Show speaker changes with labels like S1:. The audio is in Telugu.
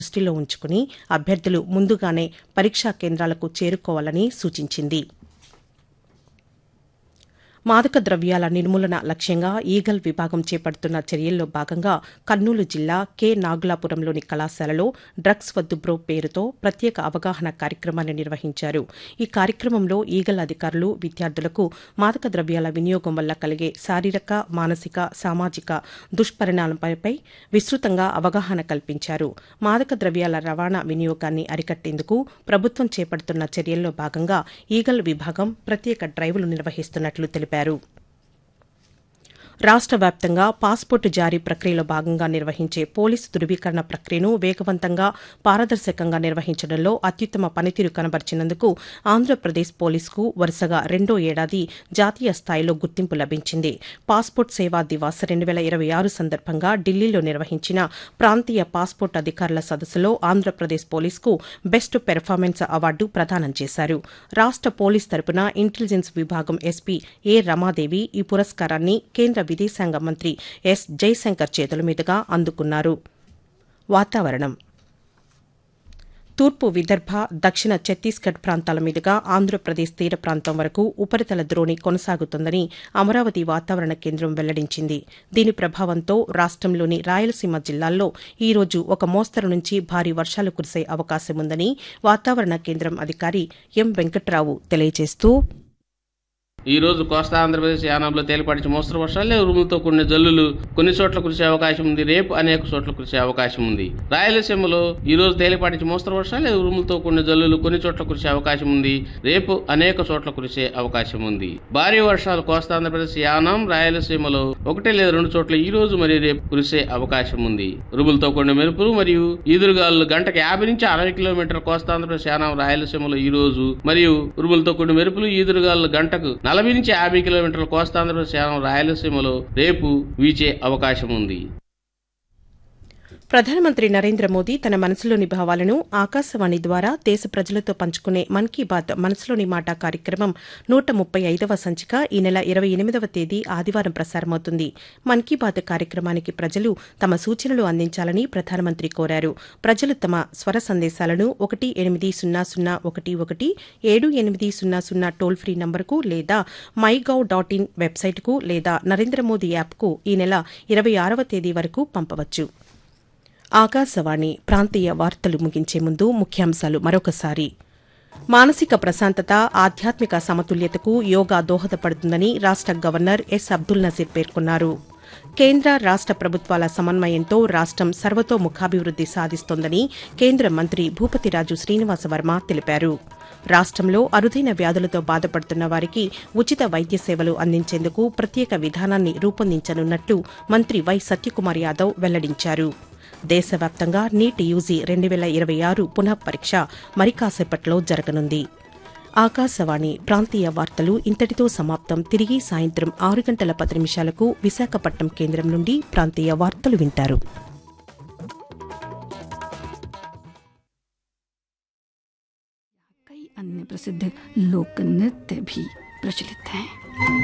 S1: దృష్టిలో ఉంచుకుని అభ్యర్థులు ముందుగానే పరీక్షా కేంద్రాలకు చేరుకోవాలని సూచించింది మాదక ద్రవ్యాల నిర్మూలన లక్ష్యంగా ఈగల్ విభాగం చేపడుతున్న చర్యల్లో భాగంగా కర్నూలు జిల్లా కె నాగులాపురంలోని కళాశాలలో డ్రగ్స్ వద్దు బ్రో పేరుతో ప్రత్యేక అవగాహన కార్యక్రమాన్ని నిర్వహించారు ఈ కార్యక్రమంలో ఈగల్ అధికారులు విద్యార్థులకు మాదక ద్రవ్యాల వినియోగం వల్ల కలిగే శారీరక మానసిక సామాజిక దుష్పరిణామాలపై విస్తృతంగా అవగాహన కల్పించారు మాదక ద్రవ్యాల రవాణా వినియోగాన్ని అరికట్టేందుకు ప్రభుత్వం చేపడుతున్న చర్యల్లో భాగంగా ఈగల్ విభాగం ప్రత్యేక డ్రైవ్లు నిర్వహిస్తున్నట్లు తెలిపారు రాష్ట్ర వ్యాప్తంగా పాస్పోర్టు జారీ ప్రక్రియలో భాగంగా నిర్వహించే పోలీసు ధృవీకరణ ప్రక్రియను వేగవంతంగా పారదర్శకంగా నిర్వహించడంలో అత్యుత్తమ పనితీరు కనబర్చినందుకు ఆంధ్రప్రదేశ్ పోలీసుకు వరుసగా రెండో ఏడాది జాతీయ స్థాయిలో గుర్తింపు లభించింది పాస్పోర్ట్ సేవా దివాస్ రెండు వేల ఇరవై ఆరు సందర్భంగా ఢిల్లీలో నిర్వహించిన ప్రాంతీయ పాస్పోర్ట్ అధికారుల సదస్సులో ఆంధ్రప్రదేశ్ పోలీసుకు బెస్ట్ పెర్ఫార్మెన్స్ అవార్డు ప్రదానం చేశారు రాష్ట్ర పోలీస్ తరపున ఇంటెలిజెన్స్ విభాగం ఎస్పీ ఏ రమాదేవి ఈ పురస్కారాన్ని కేంద్ర విదేశాంగ మంత్రి ఎస్ జైశంకర్ చేతుల మీదుగా అందుకున్నారు వాతావరణం తూర్పు విదర్భ దక్షిణ ఛత్తీస్గఢ్ ప్రాంతాల మీదుగా ఆంధ్రప్రదేశ్ తీర ప్రాంతం వరకు ఉపరితల ద్రోణి కొనసాగుతుందని అమరావతి వాతావరణ కేంద్రం వెల్లడించింది దీని ప్రభావంతో రాష్టంలోని రాయలసీమ జిల్లాల్లో ఈ రోజు ఒక మోస్తరు నుంచి భారీ వర్షాలు కురిసే అవకాశం ఉందని వాతావరణ కేంద్రం అధికారి ఎం వెంకట్రావు తెలియజేస్తూ
S2: ఈ రోజు కోస్తా ఆంధ్రప్రదేశ్ యానాంలో తేలిపాటి మోస్తరు వర్షాలు ఉరుములతో కూడిన జల్లులు కొన్ని చోట్ల కురిసే అవకాశం ఉంది రేపు అనేక చోట్ల కురిసే అవకాశం ఉంది రాయలసీమలో ఈ రోజు తేలిపాటి మోస్తరు వర్షాలు ఉరుములతో కూడిన జల్లులు కొన్ని చోట్ల కురిసే అవకాశం ఉంది రేపు అనేక చోట్ల కురిసే అవకాశం ఉంది భారీ వర్షాలు కోస్తా ఆంధ్రప్రదేశ్ యానాం రాయలసీమలో ఒకటి లేదా రెండు చోట్ల ఈ రోజు మరియు రేపు కురిసే అవకాశం ఉంది ఉరుములతో కూడిన మెరుపులు మరియు ఈదురుగాలు గంటకు యాభై నుంచి అరవై కిలోమీటర్ కోస్తా ఆంధ్రప్రదేశ్ యానాం రాయలసీమలో ఈ రోజు మరియు ఉరుములతో కూడిన మెరుపులు ఈదురుగాలు గంటకు నలభై నుంచి యాభై కిలోమీటర్ల కోస్తాంధ్రప్రదేశ్ యానం రాయలసీమలో రేపు వీచే అవకాశం ఉంది
S1: ప్రధానమంత్రి నరేంద్ర మోదీ తన మనసులోని భావాలను ఆకాశవాణి ద్వారా దేశ ప్రజలతో పంచుకునే మన్ కీ బాత్ మనసులోని మాట కార్యక్రమం నూట ముప్పై ఐదవ సంచిక ఈ నెల ఇరవై ఎనిమిదవ తేదీ ఆదివారం ప్రసారమవుతుంది మన్ కీ బాత్ కార్యక్రమానికి ప్రజలు తమ సూచనలు అందించాలని ప్రధానమంత్రి కోరారు ప్రజలు తమ స్వర సందేశాలను ఒకటి ఎనిమిది సున్నా సున్నా ఒకటి ఒకటి ఏడు ఎనిమిది సున్నా సున్నా టోల్ ఫ్రీ నంబర్కు లేదా మై గవ్ డాట్ ఇన్ వెబ్సైట్కు లేదా నరేంద్ర మోదీ యాప్కు ఈ నెల ఇరవై ఆరవ తేదీ వరకు పంపవచ్చు ఆకాశవాణి ప్రాంతీయ వార్తలు ముగించే ముందు ముఖ్యాంశాలు మరొకసారి మానసిక ప్రశాంతత ఆధ్యాత్మిక సమతుల్యతకు యోగా దోహదపడుతుందని రాష్ట గవర్నర్ ఎస్ అబ్దుల్ నజీర్ పేర్కొన్నారు కేంద్ర రాష్ట ప్రభుత్వాల సమన్వయంతో రాష్టం సర్వతోముఖాభివృద్ది సాధిస్తోందని కేంద్ర మంత్రి భూపతిరాజు శ్రీనివాసవర్మ తెలిపారు రాష్టంలో అరుదైన వ్యాధులతో బాధపడుతున్న వారికి ఉచిత వైద్య సేవలు అందించేందుకు ప్రత్యేక విధానాన్ని రూపొందించనున్నట్లు మంత్రి వై సత్యకుమార్ యాదవ్ వెల్లడించారు దేశవ్యాప్తంగా నీట్ యూజీ రెండు వేల ఇరవై ఆరు పునః పరీక్ష మరి కాసేపట్లో జరగనుంది ఆకాశవాణి ప్రాంతీయ వార్తలు ఇంతటితో సమాప్తం తిరిగి సాయంత్రం ఆరు గంటల పది నిమిషాలకు విశాఖపట్నం కేంద్రం నుండి ప్రాంతీయ వార్తలు వింటారు
S3: कई अन्य प्रसिद्ध लोक नृत्य भी प्रचलित हैं